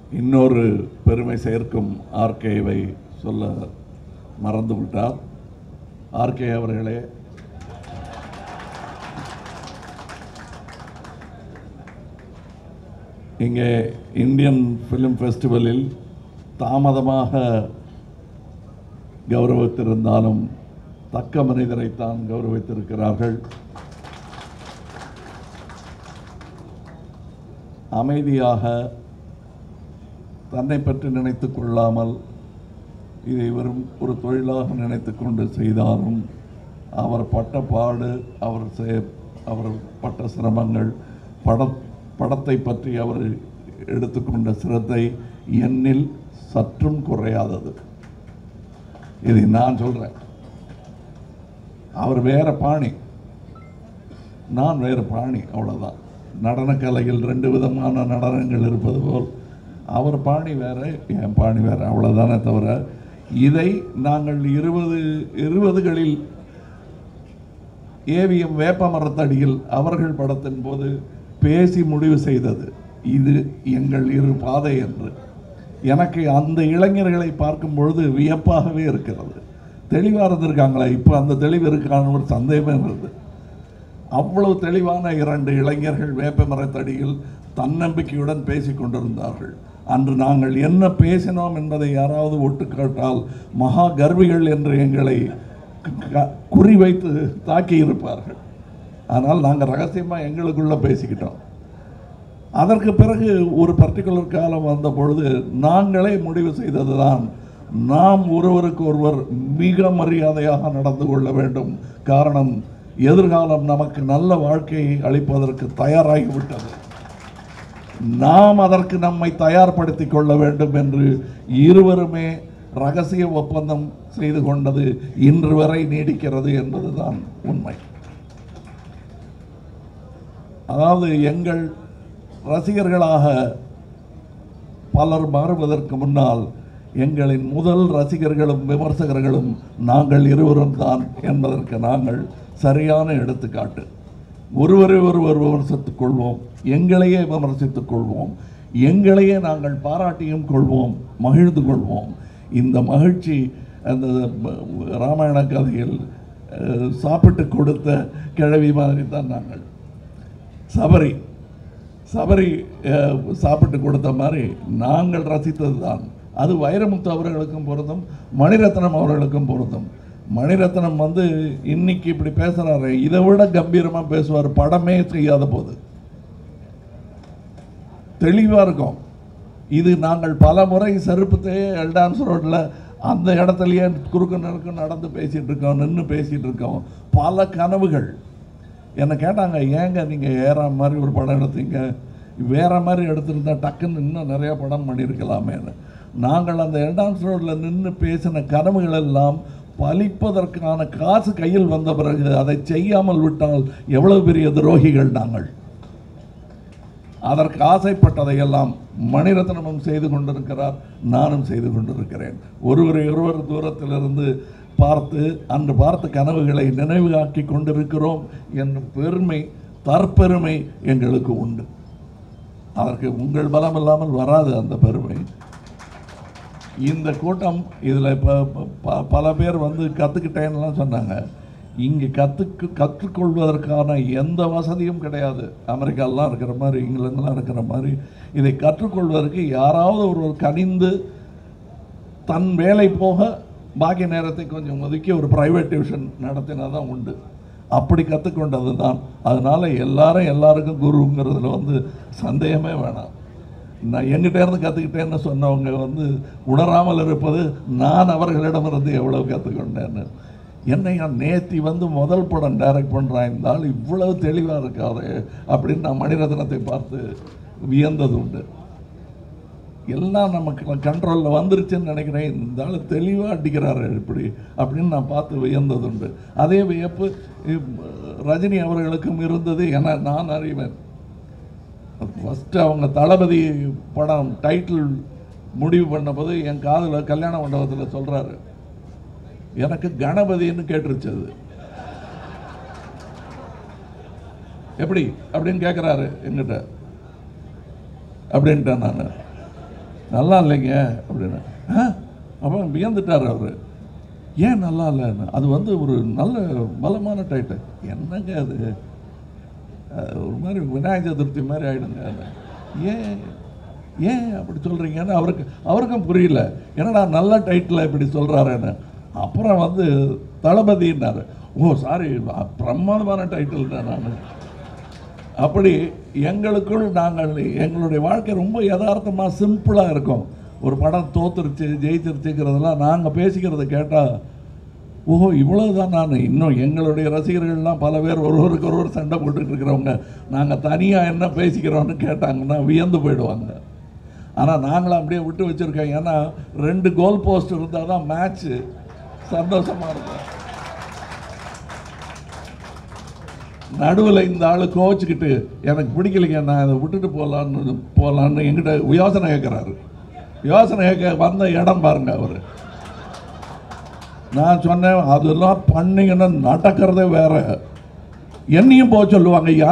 இன்னொரு பெருமை சேர்க்கும் ஆர்கேவை சொல்ல மறந்து விட்டார் ஆர்கே அவர்களே இங்கே இந்தியன் ஃபிலிம் ஃபெஸ்டிவலில் தாமதமாக கௌரவித்திருந்தாலும் தக்க மனிதரைத்தான் கௌரவித்திருக்கிறார்கள் அமைதியாக தன்னை பற்றி நினைத்துக் கொள்ளாமல் இதை வெறும் ஒரு தொழிலாக நினைத்து கொண்டு செய்தாலும் அவர் பட்ட பாடு அவர் செ- அவர் பட்ட சிரமங்கள் பட படத்தை பற்றி அவர் எடுத்துக்கொண்ட சிரத்தை என்னில் சற்றும் குறையாதது இதை நான் சொல்கிறேன் அவர் வேற பாணி நான் வேறு பாணி அவ்வளோதான் நடனக்கலையில் ரெண்டு விதமான நடனங்கள் இருப்பது போல் அவர் பாணி வேற என் பாணி வேற அவ்வளோதானே தவிர இதை நாங்கள் இருபது இருபதுகளில் ஏவிஎம் வேப்ப மரத்தடியில் அவர்கள் படத்தின் போது பேசி முடிவு செய்தது இது எங்கள் இரு பாதை என்று எனக்கு அந்த இளைஞர்களை பார்க்கும் பொழுது வியப்பாகவே இருக்கிறது தெளிவாக இருந்திருக்காங்களா இப்போ அந்த தெளிவு இருக்கான ஒரு சந்தேகமே இருந்தது அவ்வளவு தெளிவான இரண்டு இளைஞர்கள் வேப்ப மரத்தடியில் தன்னம்பிக்கையுடன் பேசிக் கொண்டிருந்தார்கள் அன்று நாங்கள் என்ன பேசினோம் என்பதை யாராவது ஒட்டுக்காட்டால் மகா கர்விகள் என்று எங்களை க- குறி வைத்து தாக்கி இருப்பார்கள் ஆனால் நாங்கள் ரகசியமாக எங்களுக்குள்ள பேசிக்கிட்டோம் அதற்கு பிறகு ஒரு பர்டிகுலர் காலம் வந்த பொழுது நாங்களே முடிவு செய்ததுதான் நாம் ஒருவருக்கு ஒருவர் மிக மரியாதையாக நடந்து கொள்ள வேண்டும் காரணம் எதிர்காலம் நமக்கு நல்ல வாழ்க்கையை அளிப்பதற்கு தயாராகிவிட்டது நாம் அதற்கு நம்மை தயார்படுத்திக் கொள்ள வேண்டும் என்று இருவருமே ரகசிய ஒப்பந்தம் செய்து கொண்டது இன்று வரை நீடிக்கிறது என்பதுதான் உண்மை அதாவது எங்கள் ரசிகர்களாக பலர் மாறுவதற்கு முன்னால் எங்களின் முதல் ரசிகர்களும் விமர்சகர்களும் நாங்கள் இருவரும் தான் என்பதற்கு நாங்கள் சரியான எடுத்துக்காட்டு ஒருவரை ஒருவர் விமர்சித்துக் கொள்வோம் எங்களையே விமர்சித்துக் கொள்வோம் எங்களையே நாங்கள் பாராட்டியும் கொள்வோம் மகிழ்ந்து கொள்வோம் இந்த மகிழ்ச்சி அந்த ப- ராமாயண கதையில் அஹ், சாப்பிட்டு கொடுத்த கிழவி மாதிரி தான் நாங்கள் சபரி சபரி அஹ், சாப்பிட்டு கொடுத்த மாதிரி நாங்கள் ரசித்தது தான் அது வைரமுத்து அவர்களுக்கும் பொருந்தும் மணிரத்னம் அவர்களுக்கும் பொருந்தும் மணிரத்னம் வந்து இன்னைக்கு இப்படி பேசுறாரு இதை விட கம்பீரமா பேசுவார் படமே செய்யாத போது தெளிவா இருக்கும் இது நாங்கள் பல முறை செருப்புத்தையே எல்டான்ஸ் ரோட்டில் அந்த இடத்துலயே குறுக்கு நெருக்கு நடந்து பேசிட்டு இருக்கோம் நின்று பேசிட்டு இருக்கோம் பல கனவுகள் என்னை கேட்டாங்க ஏங்க நீங்கள் ஏற மாதிரி ஒரு படம் எடுத்தீங்க வேற மாதிரி எடுத்திருந்தா டக்குன்னு இன்னும் நிறைய படம் பண்ணியிருக்கலாமேன்னு நாங்கள் அந்த எல்டான்ஸ் ரோட்டில் நின்று பேசின கனவுகள் எல்லாம் பலிப்பதற்கான காசு கையில் வந்த பிறகு அதை செய்யாமல் விட்டால் எவ்வளவு பெரிய துரோகிகள் நாங்கள் அதற்கு ஆசைப்பட்டதையெல்லாம் மணிரத்னமும் செய்து கொண்டிருக்கிறார் நானும் செய்து கொண்டிருக்கிறேன் ஒருவரை ஒருவர் தூரத்திலிருந்து பார்த்து அன்று பார்த்த கனவுகளை நினைவாக்கி கொண்டிருக்கிறோம் என்னும் பெருமை தற்பெருமை எங்களுக்கு உண்டு அதற்கு உங்கள் பலம் இல்லாமல் வராது அந்த பெருமை இந்த கூட்டம் இதில் இப்போ ப- பல பேர் வந்து கற்றுக்கிட்டேன்னுலாம் சொன்னாங்க இங்கே கற்றுக்கு கற்றுக்கொள்வதற்கான எந்த வசதியும் கிடையாது அமெரிக்காலாம் இருக்கிற மாதிரி இங்கிலாந்துலாம் இருக்கிற மாதிரி இதை கற்றுக்கொள்வதற்கு யாராவது ஒருவர் கனிந்து தன் வேலை போக பாக்கி நேரத்தை கொஞ்சம் ஒதுக்கி ஒரு ப்ரைவேட் டியூஷன் நடத்தினா தான் உண்டு அப்படி கற்றுக்கொண்டது தான் அதனால் எல்லாரும் எல்லாருக்கும் குருங்கிறதுல வந்து சந்தேகமே வேணாம் நான் எங்கிட்ட இருந்து கற்றுக்கிட்டேன்னு சொன்னவங்க வந்து உணராமல் இருப்பது நான் அவர்களிடமிருந்து எவ்வளவு கற்றுக்கொண்டேன்னு என்னையா நேத்தி வந்து முதல் படம் டைரக்ட் பண்ணுறான் இந்த ஆள் இவ்வளவு தெளிவாக இருக்காரு அப்படின்னு நான் மணிரத்னத்தை பார்த்து வியந்தது உண்டு எல்லாம் நமக்கு கண்ட்ரோலில் வந்துருச்சுன்னு நினைக்கிறேன் இந்த ஆள் தெளிவாக அடிக்கிறாரு இப்படி அப்படின்னு நான் பார்த்து வியந்ததுண்டு அதே வியப்பு இப், ரஜினி அவர்களுக்கும் இருந்தது என நான் அறிவேன் ஃபஸ்ட்டு அவங்க தளபதி படம் டைட்டில் முடிவு பண்ணபோது என் காதில் கல்யாண மண்டபத்தில் சொல்கிறாரு எனக்கு கணபதின்னு கேட்டுருச்சு அது எப்படி அப்படின்னு கேட்குறாரு என்கிட்ட அப்படின்ட்டேன் நான் நல்லா இல்லைங்க அப்படின்னு ஆ அப்போ வியந்துட்டார் அவர் ஏன் நல்லா இல்லைன்னு அது வந்து ஒரு நல்ல பலமான டைட்டில் என்னங்க அது அஹ், ஒரு மாதிரி விநாயகர் சதுர்த்தி மாதிரி ஆயிடுங்க அது. ஏன் ஏன் அப்படி சொல்கிறீங்கன்னு அவருக்கு அவருக்கும் புரியல என்னடா நல்ல டைட்டில் இப்படி சொல்கிறாருன்னு அப்புறம் வந்து தளபதினாரு ஓ சாரி பிரமாதமான டைட்டில் தான் நான் அப்படி எங்களுக்குள் நாங்கள் எங்களுடைய வாழ்க்கை ரொம்ப யதார்த்தமாக சிம்பிளாக இருக்கும் ஒரு படம் தோத்துருச்சு ஜெயிச்சிருச்சுங்கிறதெல்லாம் நாங்கள் பேசிக்கிறத கேட்டால் ஓஹோ இவ்வளவுதான் நான் இன்னும் எங்களுடைய ரசிகர்கள்லாம் பல பேர் ஒருவருக்கு ஒருவர் சண்டை போட்டுட்டு இருக்கிறவங்க நாங்கள் தனியாக என்ன பேசிக்கிறோம்னு கேட்டாங்கன்னா வியந்து போயிடுவாங்க ஆனால் நாங்களும் அப்படியே விட்டு வச்சுருக்கோம் ஏன்னா ரெண்டு கோல் போஸ்ட் இருந்தால் தான் மேட்ச்சு சந்தோஷமாக இருக்கும் நடுவில் இந்த ஆள் கோச்சிக்கிட்டு எனக்கு பிடிக்கலைங்க நான் அதை விட்டுட்டு போகலான்னு போகலான்னு எங்கிட்ட யோசனை கேட்குறாரு யோசனை கேட்க வந்த இடம் பாருங்க அவர் நான் சொன்னேன் அதெல்லாம் பண்ணீங்கன்னா நடக்கிறதே வேற என்னையும் போக சொல்லுவாங்க ஐயா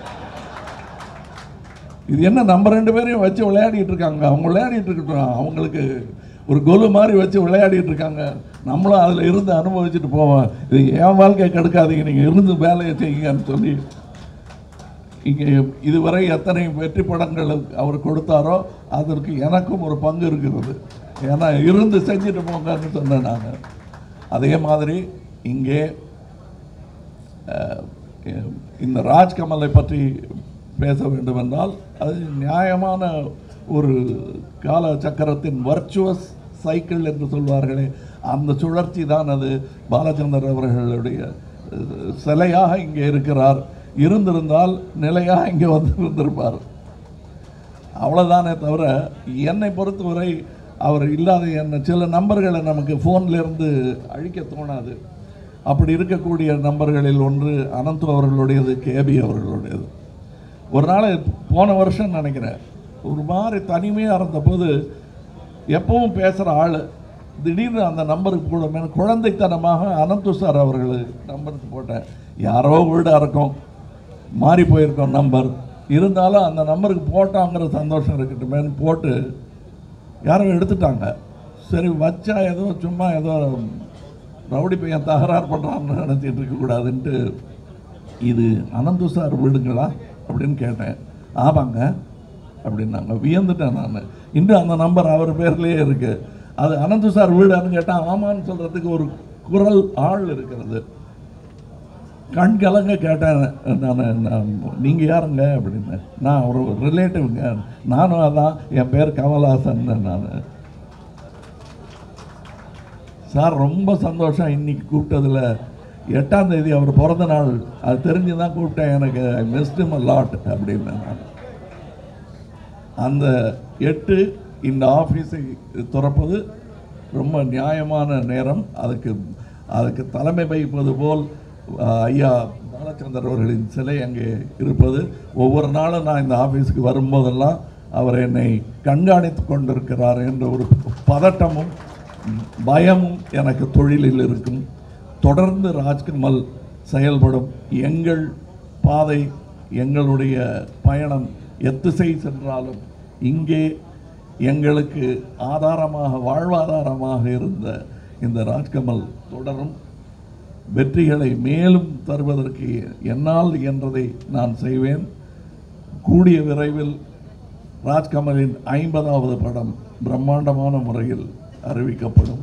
இது என்ன நம்ம ரெண்டு பேரையும் வச்சு விளையாடிட்டு இருக்காங்க அவங்க விளையாடிட்டு இருக்கட்டும் அவங்களுக்கு ஒரு கொலு மாதிரி வச்சு விளையாடிட்டு இருக்காங்க நம்மளும் அதில் இருந்து அனுபவிச்சுட்டு போவோம் இது என் வாழ்க்கையை கெடுக்காதீங்க நீங்கள் இருந்து வேலையை செய்யுங்கன்னு சொல்லி இங்கே இதுவரை எத்தனை வெற்றி படங்கள் அவர் கொடுத்தாரோ அதற்கு எனக்கும் ஒரு பங்கு இருக்கிறது ஏன்னா இருந்து செஞ்சுட்டு போங்கன்னு சொன்னேன் நான் அதே மாதிரி இங்கே அஹ், இந்த ராஜ்கமலை பற்றி பேச வேண்டும் என்றால் அது நியாயமான ஒரு கால சக்கரத்தின் வர்ச்சுவஸ் சைக்கிள் என்று சொல்வார்களே அந்த சுழற்சி தான் அது பாலச்சந்தர் அவர்களுடைய அஹ், சிலையாக இங்கே இருக்கிறார் இருந்திருந்தால் நிலையாக இங்கே வந்து இருந்திருப்பார் அவ்வளோதானே தவிர என்னை பொறுத்தவரை அவர் இல்லாத என்ன சில நம்பர்களை நமக்கு ஃபோன்ல இருந்து அழிக்க தோணாது அப்படி இருக்கக்கூடிய நம்பர்களில் ஒன்று அனந்து அவர்களுடையது கேபி அவர்களுடையது ஒரு நாள் போன வருஷம் நினைக்கிறேன் ஒரு மாதிரி தனிமையாக இருந்தபோது எப்பவும் பேசுகிற ஆள் திடீர்னு அந்த நம்பருக்கு போடுமே குழந்தைத்தனமாக அனந்து சார் அவர்கள் நம்பருக்கு போட்டேன் யாரோ வீடாக இருக்கும் மாறி போயிருக்கோம் நம்பர் இருந்தாலும் அந்த நம்பருக்கு போட்டாங்கிற சந்தோஷம் இருக்கட்டுமேன்னு போட்டு யாரோ எடுத்துட்டாங்க சரி வச்சா ஏதோ சும்மா ஏதோ ரவுடி பையன் தகராறு பண்ணுறான்னு நினச்சிட்டு இருக்கக்கூடாதுன்ட்டு இது அனந்து சார் வீடுங்களா அப்படின்னு கேட்டேன் ஆமாங்க அப்படின்னாங்க வியந்துட்டேன் நான் இன்னும் அந்த நம்பர் அவர் பேர்லேயே இருக்கு அது அனந்து சார் வீடான்னு கேட்டால் ஆமான்னு சொல்கிறதுக்கு ஒரு குரல் ஆள் இருக்கிறது கண் கலங்க கேட்டேன் நான் நீங்கள் யாருங்க அப்படின்னு நான் ஒரு ரிலேட்டிவ்ங்க நானும் அதான் என் பேர் கமல்ஹாசன் நான் சார் ரொம்ப சந்தோஷம் இன்னைக்கு கூப்பிட்டதில் எட்டாம் தேதி அவர் பிறந்த நாள் அது தெரிஞ்சு தான் கூப்பிட்டேன் எனக்கு ஐ மிஸ்ட் இம் லாட் அப்படின்னு நான் அந்த எட்டு இந்த ஆஃபீஸை திறப்பது ரொம்ப நியாயமான நேரம் அதுக்கு அதுக்கு தலைமை வகிப்பது போல் அஹ், ஐயா பாலச்சந்தர் அவர்களின் சிலை அங்கே இருப்பது ஒவ்வொரு நாளும் நான் இந்த ஆஃபீஸுக்கு வரும்போதெல்லாம் அவர் என்னை கண்காணித்து கொண்டிருக்கிறார் என்ற ஒரு பதட்டமும் பயமும் எனக்கு தொழிலில் இருக்கும் தொடர்ந்து ராஜ்கமல் செயல்படும் எங்கள் பாதை எங்களுடைய பயணம் எத்திசை சென்றாலும் இங்கே எங்களுக்கு ஆதாரமாக வாழ்வாதாரமாக இருந்த இந்த ராஜ்கமல் தொடரும் வெற்றிகளை மேலும் தருவதற்கு என்னால் என்றதை நான் செய்வேன் கூடிய விரைவில் ராஜ்கமலின் ஐம்பதாவது படம் பிரம்மாண்டமான முறையில் அறிவிக்கப்படும்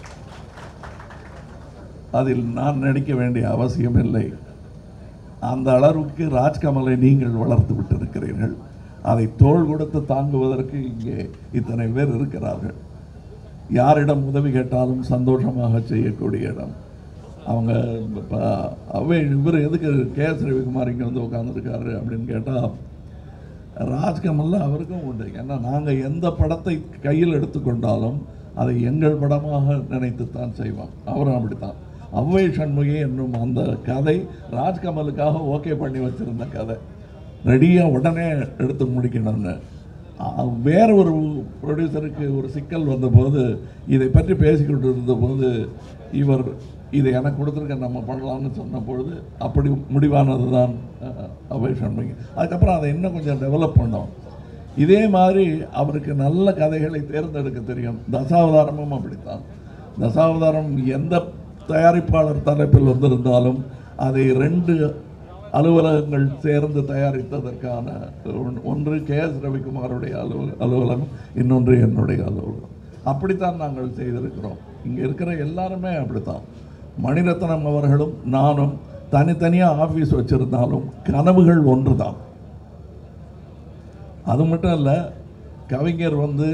அதில் நான் நடிக்க வேண்டிய அவசியம் இல்லை அந்த அளவுக்கு ராஜ்கமலை நீங்கள் வளர்த்து விட்டிருக்கிறீர்கள் அதை தோள் கொடுத்து தாங்குவதற்கு இங்கே இத்தனை பேர் இருக்கிறார்கள் யாரிடம் உதவி கேட்டாலும் சந்தோஷமாக செய்யக்கூடிய இடம் அவங்க இப்போ அவை இவர் எதுக்கு கே எஸ் ரவிக்குமார் இங்கே வந்து உட்காந்துருக்காரு அப்படின்னு கேட்டால் ராஜ்கமல்ல அவருக்கும் உண்டு ஏன்னா நாங்கள் எந்த படத்தை கையில் எடுத்துக்கொண்டாலும் அதை எங்கள் படமாக நினைத்து தான் செய்வோம் அவரும் அப்படித்தான் அவ்வை சண்முகி என்னும் அந்த கதை ராஜ்கமலுக்காக ஓகே பண்ணி வச்சிருந்த கதை ரெடியாக உடனே எடுத்து முடிக்கணும்னு அ- வேற ஒரு ப்ரொடியூசருக்கு ஒரு சிக்கல் வந்தபோது இதை பற்றி பேசிக்கிட்டு இருந்தபோது இவர் இதை எனக்கு கொடுத்துருக்க நம்ம பண்ணலாம்னு சொன்ன பொழுது அப்படி முடிவானது தான் அஹ், அபய் சண்முகி அதுக்கப்புறம் அதை இன்னும் கொஞ்சம் டெவலப் பண்ணோம் இதே மாதிரி அவருக்கு நல்ல கதைகளை தேர்ந்தெடுக்க தெரியும் தசாவதாரமும் அப்படித்தான் தசாவதாரம் எந்த தயாரிப்பாளர் தலைப்பில் வந்திருந்தாலும் அதை ரெண்டு அலுவலகங்கள் சேர்ந்து தயாரித்ததற்கான ஒன்- ஒன்று கே எஸ் ரவிக்குமாருடைய அலுவல அலுவலகம் இன்னொன்று என்னுடைய அலுவலகம் அப்படித்தான் நாங்கள் செய்திருக்கிறோம் இங்கே இருக்கிற எல்லாருமே அப்படித்தான் மணிரத்னம் அவர்களும் நானும் தனித்தனியாக ஆஃபீஸ் வச்சிருந்தாலும் கனவுகள் ஒன்று தான் அது மட்டும் இல்லை கவிஞர் வந்து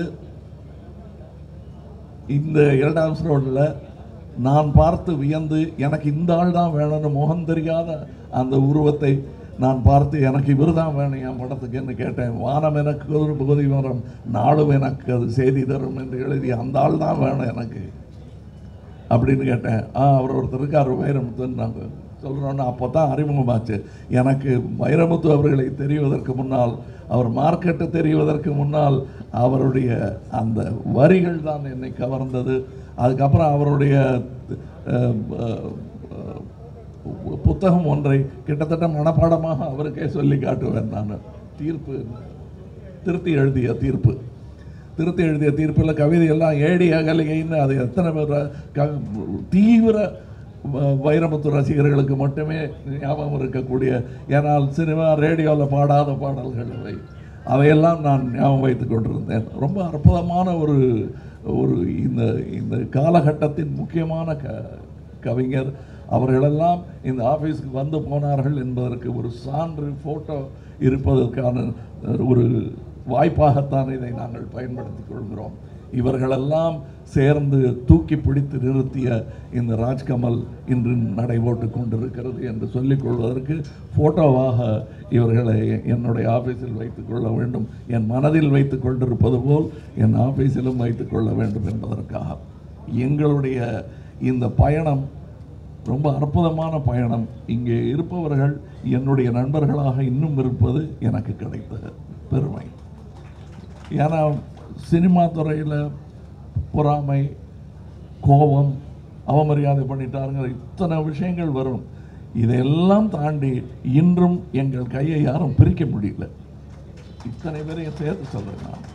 இந்த இரண்டாம் ரோடில் நான் பார்த்து வியந்து எனக்கு இந்த ஆள் தான் வேணும்னு முகம் தெரியாத அந்த உருவத்தை நான் பார்த்து எனக்கு இவர் தான் வேணும் என் படத்துக்குன்னு கேட்டேன் வானம் எனக்கு ஒரு பகுதி வரும் நாளும் எனக்கு அது செய்தி தரும் என்று எழுதி அந்த ஆள் தான் வேணும் எனக்கு அப்படின்னு கேட்டேன் ஆ அவர் ஒருத்தர் இருக்கார் வைரமுத்துன்னு நாங்கள் சொல்கிறோன்னு அப்போ தான் அறிமுகமாச்சு எனக்கு வைரமுத்து அவர்களை தெரிவதற்கு முன்னால் அவர் மார்க்கெட்டு தெரிவதற்கு முன்னால் அவருடைய அந்த வரிகள் தான் என்னை கவர்ந்தது அதுக்கப்புறம் அவருடைய அஹ், அஹ், புத்தகம் ஒன்றை கிட்டத்தட்ட மனப்பாடமாக அவருக்கே சொல்லி காட்டுவேன் நான் தீர்ப்பு திருத்தி எழுதிய தீர்ப்பு திருத்தி எழுதிய தீர்ப்பில் கவிதையெல்லாம் ஏடி அகலிகைன்னு அது எத்தனை பேர் க தீவிர வ- வைரமுத்து ரசிகர்களுக்கு மட்டுமே ஞாபகம் இருக்கக்கூடிய ஏனால் சினிமா ரேடியோவில் பாடாத பாடல்கள் அவை அவையெல்லாம் நான் ஞாபகம் வைத்துக் கொண்டிருந்தேன் ரொம்ப அற்புதமான ஒரு ஒரு இந்த இந்த காலகட்டத்தின் முக்கியமான க கவிஞர் அவர்களெல்லாம் இந்த ஆஃபீஸ்க்கு வந்து போனார்கள் என்பதற்கு ஒரு சான்று ஃபோட்டோ இருப்பதற்கான ஒரு வாய்ப்பாகத்தான் இதை நாங்கள் பயன்படுத்திக் கொள்கிறோம் இவர்களெல்லாம் சேர்ந்து தூக்கி பிடித்து நிறுத்திய இந்த ராஜ்கமல் இன்று நடைபோட்டு கொண்டிருக்கிறது என்று சொல்லிக் கொள்வதற்கு ஃபோட்டோவாக இவர்களை என்னுடைய ஆஃபீஸில் வைத்துக் கொள்ள வேண்டும் என் மனதில் வைத்துக் கொண்டிருப்பது போல் என் ஆஃபீஸிலும் வைத்துக் கொள்ள வேண்டும் என்பதற்காக எங்களுடைய இந்த பயணம் ரொம்ப அற்புதமான பயணம் இங்கே இருப்பவர்கள் என்னுடைய நண்பர்களாக இன்னும் இருப்பது எனக்கு கிடைத்த பெருமை ஏன்னா சினிமா துறையில் பொறாமை கோபம் அவமரியாதை பண்ணிட்டாருங்கிற இத்தனை விஷயங்கள் வரும் இதையெல்லாம் தாண்டி இன்றும் எங்கள் கையை யாரும் பிரிக்க முடியல இத்தனை பேரையும் சேர்த்து சொல்றேன் நான்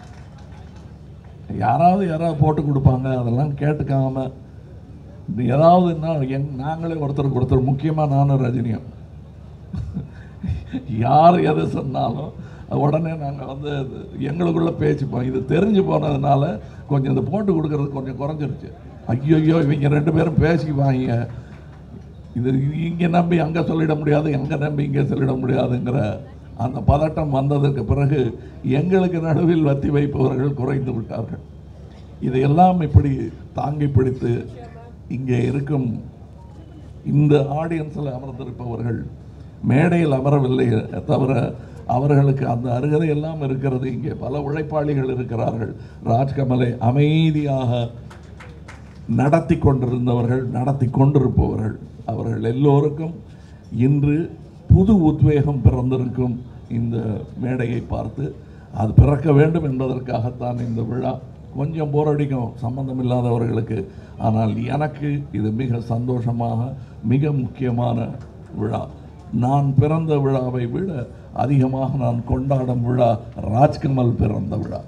யாராவது யாராவது போட்டு கொடுப்பாங்க அதெல்லாம் கேட்டுக்காம இது ஏதாவதுன்னா எங் நாங்களே ஒருத்தருக்கு ஒருத்தர் முக்கியமாக நானும் ரஜினியும் யார் எது சொன்னாலும் உடனே நாங்கள் வந்து இது எங்களுக்குள்ள பேசிப்போம் இது தெரிஞ்சு போனதுனால கொஞ்சம் இது போட்டு கொடுக்கறது கொஞ்சம் குறைஞ்சிருச்சு ஐயோ இவங்க ரெண்டு பேரும் பேசிக்குவாங்க இது இங்கே நம்பி அங்கே சொல்லிட முடியாது அங்கே நம்பி இங்கே சொல்லிட முடியாதுங்கிற அந்த பதட்டம் வந்ததற்கு பிறகு எங்களுக்கு நடுவில் வத்தி வைப்பவர்கள் குறைந்து விட்டார்கள் இதையெல்லாம் இப்படி தாங்கி பிடித்து இங்கே இருக்கும் இந்த ஆடியன்ஸில் அமர்ந்திருப்பவர்கள் மேடையில் அமரவில்லை தவிர அவர்களுக்கு அந்த அருகதை எல்லாம் இருக்கிறது இங்கே பல உழைப்பாளிகள் இருக்கிறார்கள் ராஜ்கமலை அமைதியாக நடத்தி கொண்டிருந்தவர்கள் நடத்தி கொண்டிருப்பவர்கள் அவர்கள் எல்லோருக்கும் இன்று புது உத்வேகம் பிறந்திருக்கும் இந்த மேடையை பார்த்து அது பிறக்க வேண்டும் என்பதற்காகத்தான் இந்த விழா கொஞ்சம் போரடிக்கும் சம்பந்தம் இல்லாதவர்களுக்கு ஆனால் எனக்கு இது மிக சந்தோஷமாக மிக முக்கியமான விழா நான் பிறந்த விழாவை விட அதிகமாக நான் கொண்டாடும் விழா ராஜ்கமல் பிறந்த விழா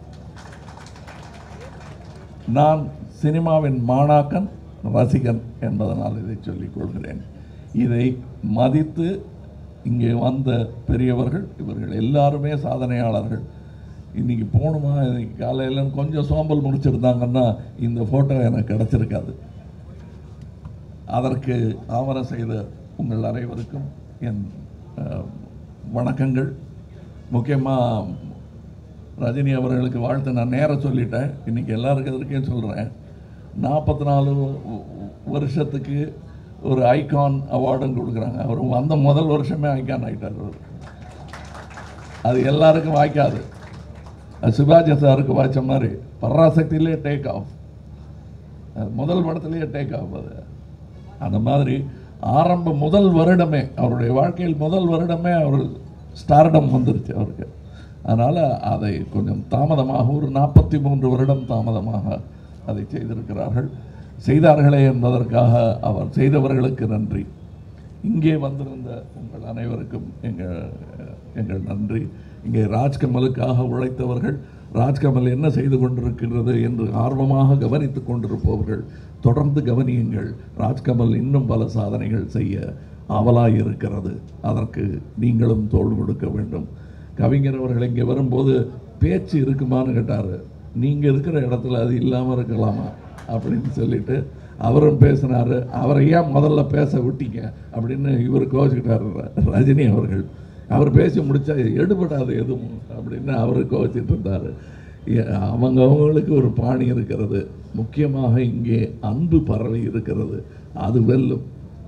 நான் சினிமாவின் மாணாக்கன் ரசிகன் என்பதனால் இதை சொல்லிக் கொள்கிறேன் இதை மதித்து இங்கே வந்த பெரியவர்கள் இவர்கள் எல்லாருமே சாதனையாளர்கள் இன்னைக்கு போகணுமா இன்னைக்கு காலையில் கொஞ்சம் சோம்பல் முடிச்சிருந்தாங்கன்னா இந்த ஃபோட்டோ எனக்கு கிடச்சிருக்காது அதற்கு ஆவணம் செய்த உங்கள் அனைவருக்கும் என் அஹ், வணக்கங்கள் முக்கியமாக ரஜினி அவர்களுக்கு வாழ்த்து நான் நேராக சொல்லிட்டேன் இன்றைக்கி எல்லாருக்கும் இருக்கேன்னு சொல்கிறேன் நாற்பத்தி நாலு வருஷத்துக்கு ஒரு ஐகான் அவார்டும் கொடுக்குறாங்க அவர் வந்த முதல் வருஷமே ஐகான் ஆகிட்டார் அவர் அது எல்லாருக்கும் வாய்க்காது அது சிவாஜி சாருக்கு வாய்ச்ச மாதிரி பராசக்தியிலே டேக் ஆஃப் முதல் படத்திலேயே டேக் ஆஃப் அது அந்த மாதிரி ஆரம்ப முதல் வருடமே அவருடைய வாழ்க்கையில் முதல் வருடமே அவர் ஸ்டார்டம் வந்துருச்சு அவருக்கு அதனால் அதை கொஞ்சம் தாமதமாக ஒரு நாற்பத்தி மூன்று வருடம் தாமதமாக அதை செய்திருக்கிறார்கள் செய்தார்களே என்பதற்காக அவர் செய்தவர்களுக்கு நன்றி இங்கே வந்திருந்த உங்கள் அனைவருக்கும் எங்கள் எங்கள் நன்றி இங்கே ராஜ்கமலுக்காக உழைத்தவர்கள் ராஜ்கமல் என்ன செய்து கொண்டிருக்கிறது என்று ஆர்வமாக கவனித்துக் கொண்டிருப்பவர்கள் தொடர்ந்து கவனியுங்கள் ராஜ்கமல் இன்னும் பல சாதனைகள் செய்ய ஆவலாய் இருக்கிறது அதற்கு நீங்களும் தோள் கொடுக்க வேண்டும் கவிஞர் அவர்கள் இங்கே வரும்போது பேச்சு இருக்குமான்னு கேட்டார் நீங்கள் இருக்கிற இடத்துல அது இல்லாமல் இருக்கலாமா அப்படின்னு சொல்லிட்டு அவரும் பேசினார் அவரை ஏன் முதல்ல பேச விட்டீங்க அப்படின்னு இவர் கோச்சிக்கிட்டார் ரஜினி அவர்கள் அவர் பேசி முடிச்சா எடுபடாது எதுவும் அப்படின்னு அவர் கோச்சிட்டு இருந்தார் அவங்க அவங்களுக்கு ஒரு பாணி இருக்கிறது முக்கியமாக இங்கே அன்பு பரவி இருக்கிறது அது வெல்லும்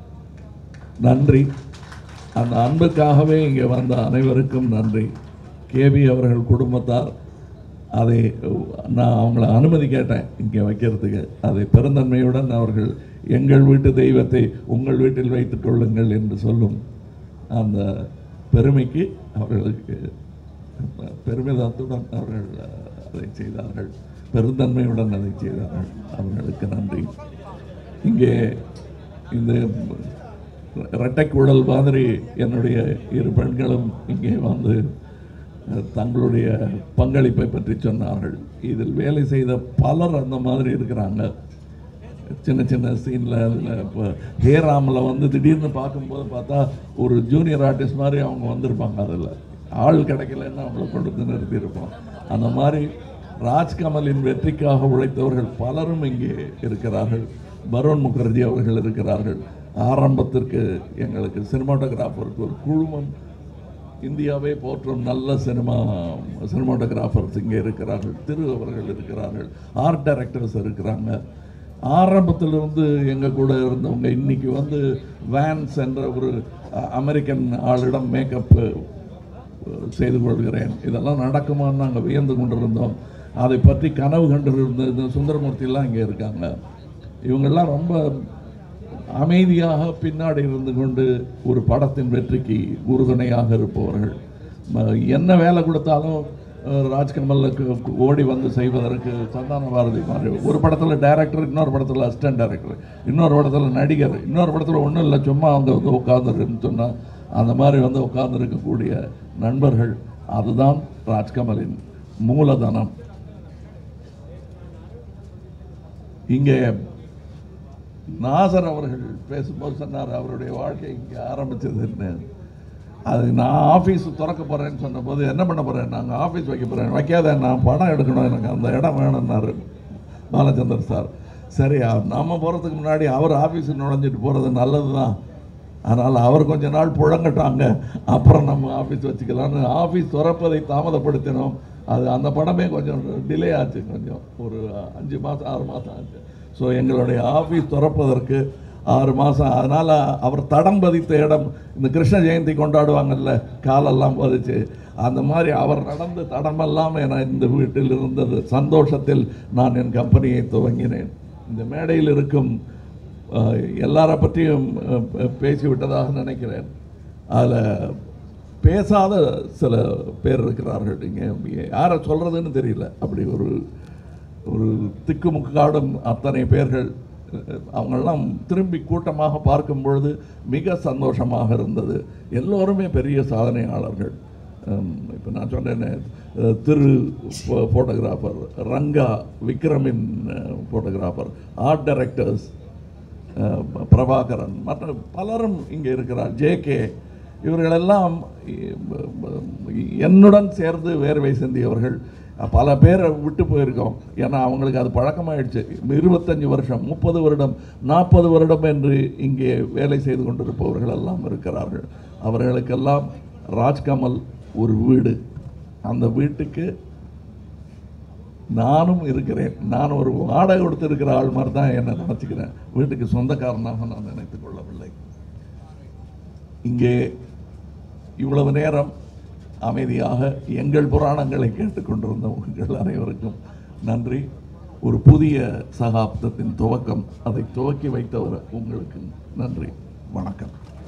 நன்றி அந்த அன்புக்காகவே இங்கே வந்த அனைவருக்கும் நன்றி கேபி அவர்கள் குடும்பத்தார் அதை நான் அவங்கள அனுமதி கேட்டேன் இங்கே வைக்கிறதுக்கு அதை பெருந்தன்மையுடன் அவர்கள் எங்கள் வீட்டு தெய்வத்தை உங்கள் வீட்டில் வைத்துக் கொள்ளுங்கள் என்று சொல்லும் அந்த பெருமைக்கு அவர்களுக்கு பெருமிதத்துடன் அவர்கள் அதை செய்தார்கள் பெருந்தன்மையுடன் அதை செய்தார்கள் அவர்களுக்கு நன்றி இங்கே இந்த இரட்டைக்குழல் மாதிரி என்னுடைய இரு பெண்களும் இங்கே வந்து அஹ், தங்களுடைய பங்களிப்பை பற்றி சொன்னார்கள் இதில் வேலை செய்த பலர் அந்த மாதிரி இருக்கிறாங்க சின்ன சின்ன சீனில் அதில் இப்போ ஹேராமில் வந்து திடீர்னு பார்க்கும்போது பார்த்தா ஒரு ஜூனியர் ஆர்டிஸ்ட் மாதிரி அவங்க வந்திருப்பாங்க அதில் ஆள் கிடைக்கலன்னு அவங்கள கொண்டு வந்து நிறுத்தியிருப்போம் அந்த மாதிரி ராஜ்கமலின் வெற்றிக்காக உழைத்தவர்கள் பலரும் இங்கே இருக்கிறார்கள் பரோன் முகர்ஜி அவர்கள் இருக்கிறார்கள் ஆரம்பத்திற்கு எங்களுக்கு சினிமாட்டோகிராஃபருக்கு ஒரு குழுமம் இந்தியாவே போற்றும் நல்ல சினிமா சினிமாட்டோகிராஃபர்ஸ் இங்கே இருக்கிறார்கள் திரு அவர்கள் இருக்கிறார்கள் ஆர்ட் டைரக்டர்ஸ் இருக்கிறாங்க ஆரம்பத்திலிருந்து எங்கள் கூட இருந்தவங்க இன்னைக்கு வந்து வேன்ஸ் என்ற ஒரு அ- அமெரிக்கன் ஆளிடம் மேக்கப் செய்து கொள்கிறேன் இதெல்லாம் நடக்குமான்னு நாங்கள் வியந்து கொண்டிருந்தோம் அதை பற்றி கனவு கண்டிருந்த இந்த சுந்தரமூர்த்தியெல்லாம் இங்கே இருக்காங்க இவங்கெல்லாம் ரொம்ப அமைதியாக பின்னாடி இருந்து கொண்டு ஒரு படத்தின் வெற்றிக்கு உறுதுணையாக இருப்பவர்கள் ம- என்ன வேலை கொடுத்தாலும் அஹ், ராஜ்கமலுக்கு ஓடி வந்து செய்வதற்கு சந்தான பாரதி மாதிரி ஒரு படத்தில் டைரக்டர் இன்னொரு படத்தில் அசிஸ்டன்ட் டைரக்டர் இன்னொரு படத்தில் நடிகர் இன்னொரு படத்தில் ஒன்றும் இல்லை சும்மா அவங்க வந்து உட்காந்துருக்குன்னு சொன்னால் அந்த மாதிரி வந்து உட்கார்ந்திருக்கக்கூடிய நண்பர்கள் அதுதான் ராஜ்கமலின் மூலதனம் இங்கே நாசர் அவர்கள் பேசும்போது சொன்னார் அவருடைய வாழ்க்கை இங்கே ஆரம்பிச்சதுன்னு அது நான் ஆஃபீஸ் திறக்க போகிறேன்னு சொன்னபோது என்ன பண்ண போகிறேன் நாங்கள் ஆஃபீஸ் வைக்க போகிறேன் வைக்காத நான் படம் எடுக்கணும் எனக்கு அந்த இடம் வேணும்னாரு பாலச்சந்தர் சார் சரி அவர் நாம போகிறதுக்கு முன்னாடி அவர் ஆஃபீஸுக்கு நுழைஞ்சிட்டு போகிறது நல்லது தான் அதனால் அவர் கொஞ்ச நாள் புழங்கட்டாங்க அப்புறம் நம்ம ஆஃபீஸ் வச்சுக்கலாம்னு ஆஃபீஸ் திறப்பதை தாமதப்படுத்தினோம் அது அந்த படமே கொஞ்சம் டிலே ஆச்சு கொஞ்சம் ஒரு அஞ்சு மாதம் ஆறு மாதம் ஆச்சு ஸோ எங்களுடைய ஆஃபீஸ் திறப்பதற்கு ஆறு மாதம் அதனால் அவர் தடம் பதித்த இடம் இந்த கிருஷ்ண ஜெயந்தி கொண்டாடுவாங்கல்ல காலெல்லாம் பதிச்சு அந்த மாதிரி அவர் நடந்த தடமெல்லாம் என இந்த வீட்டில் இருந்தது சந்தோஷத்தில் நான் என் கம்பெனியை துவங்கினேன் இந்த மேடையில் இருக்கும் அஹ், எல்லாரை பற்றியும் அஹ், பே- பேசிவிட்டதாக நினைக்கிறேன் அதில் பேசாத சில பேர் இருக்கிறார்கள் இங்கே யாரை சொல்கிறதுன்னு தெரியல அப்படி ஒரு ஒரு திக்குமுக்காடும் அத்தனை பேர்கள் அஹ், அவங்கெல்லாம் திரும்பி கூட்டமாக பார்க்கும் பொழுது மிக சந்தோஷமாக இருந்தது எல்லோருமே பெரிய சாதனையாளர்கள் இப்போ நான் சொன்னேனே அஹ், திரு ஃபோட்டோகிராஃபர் ரங்கா விக்ரமின் ஃபோட்டோகிராஃபர் ஆர்ட் டைரக்டர்ஸ் அஹ் ப- பிரபாகரன் மற்ற பலரும் இங்கே இருக்கிறார் ஜேகே இவர்களெல்லாம் இ- ப- ப- என்னுடன் சேர்ந்து வேர்வை சிந்தியவர்கள் பல பேரை விட்டு போயிருக்கோம் ஏன்னா அவங்களுக்கு அது பழக்கமாயிடுச்சு இருபத்தஞ்சி வருஷம் முப்பது வருடம் நாற்பது வருடம் என்று இங்கே வேலை செய்து கொண்டிருப்பவர்கள் எல்லாம் இருக்கிறார்கள் அவர்களுக்கெல்லாம் ராஜ்கமல் ஒரு வீடு அந்த வீட்டுக்கு நானும் இருக்கிறேன் நான் ஒரு வாடகை கொடுத்து இருக்கிற ஆள் மாதிரி தான் என்னை நினச்சிக்கிறேன் வீட்டுக்கு சொந்தக்காரனாக நான் நினைத்துக் கொள்ளவில்லை இங்கே இவ்வளவு நேரம் அமைதியாக எங்கள் புராணங்களை கேட்டுக்கொண்டிருந்த உங்கள் அனைவருக்கும் நன்றி ஒரு புதிய சகாப்தத்தின் துவக்கம் அதை துவக்கி வைத்தவர் உங்களுக்கு நன்றி வணக்கம்